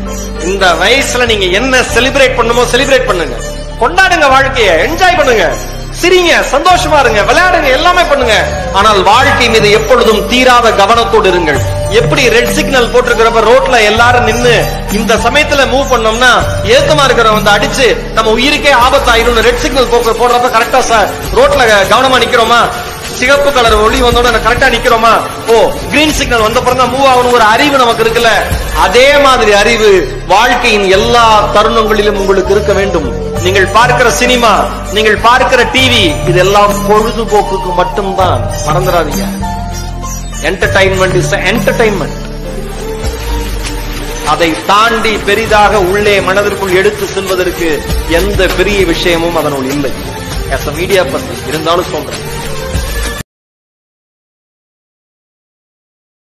இந்த வயசுல நீங்க என்ன செலிப்ரேட் பண்ணுமோ செலிப்ரேட் பண்ணுங்க கொண்டாடுங்க வாழ்க்கைய என்ஜாய் பண்ணுங்க சிரிங்க சந்தோஷமா இருங்க விளையாடுங்க எல்லாமே பண்ணுங்க ஆனால் வாழ்க்கை மீது எப்பொழுதும் தீராத கவனத்தோடு இருங்கள் எப்படி ரெட் சிக்னல் போட்டிருக்கிறப்ப ரோட்ல எல்லாரும் நின்னு இந்த சமயத்துல மூவ் பண்ணோம்னா ஏத்தமா இருக்கிறவங்க வந்து அடிச்சு நம்ம உயிருக்கே ஆபத்தாயிரும் ரெட் சிக்னல் போடுறப்ப கரெக்டா சார் ரோட்ல கவனமா நிக்கிறோமா சிகப்பு கலர் ஒளி வந்தோட கரெக்டா நிக்கிறோமா ஓ கிரீன் சிக்னல் வந்த பிறகு மூவ் ஆகணும் ஒரு அறிவு நமக்கு இருக்குல்ல அதே மாதிரி அறிவு வாழ்க்கையின் எல்லா தருணங்களிலும் உங்களுக்கு இருக்க வேண்டும் நீங்கள் பார்க்கிற சினிமா நீங்கள் பார்க்கிற டிவி இதெல்லாம் பொழுதுபோக்குக்கு மட்டும்தான் மறந்துடாதீங்க என்டர்டைன்மெண்ட் இஸ் என்டர்டைன்மெண்ட் அதை தாண்டி பெரிதாக உள்ளே மனதிற்குள் எடுத்து செல்வதற்கு எந்த பெரிய விஷயமும் அதனுள் இல்லை மீடியா பர்சன் இருந்தாலும் சொல்றேன்